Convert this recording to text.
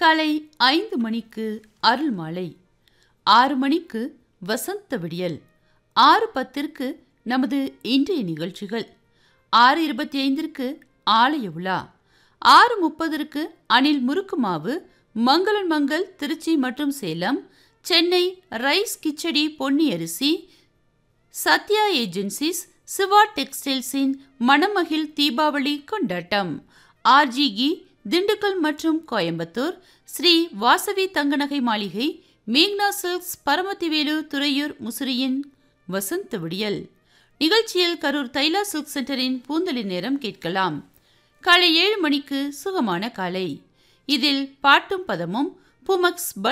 காலை ஐந்து மணிக்கு அருள் மாலை ஆறு மணிக்கு வசந்த விடியல் ஆறு பத்திற்கு நமது இன்றைய நிகழ்ச்சிகள் ஆறு இருபத்தி ஐந்திற்கு ஆலய உலா ஆறு முப்பதற்கு அணில் முறுக்கு மாவு மங்களன் மங்கள் திருச்சி மற்றும் சேலம் சென்னை ரைஸ் கிச்சடி பொன்னி அரிசி சத்யா ஏஜென்சிஸ் சிவா டெக்ஸ்டைல்ஸின் மணமகிழ் தீபாவளி கொண்டாட்டம் ஆர்ஜிகி திண்டுக்கல் மற்றும் கோயம்புத்தூர் ஸ்ரீ வாசவி தங்கநகை மாளிகை மேக்னா சில்க்ஸ் பரமத்திவேலு துறையூர் முசிறியின் வசந்த விடியல் நிகழ்ச்சியில் கரூர் தைலா சில்க் சென்டரின் பூந்தளிர் நேரம் கேட்கலாம் காலை ஏழு மணிக்கு சுகமான காலை இதில் பாட்டும் பதமும் புமக்ஸ்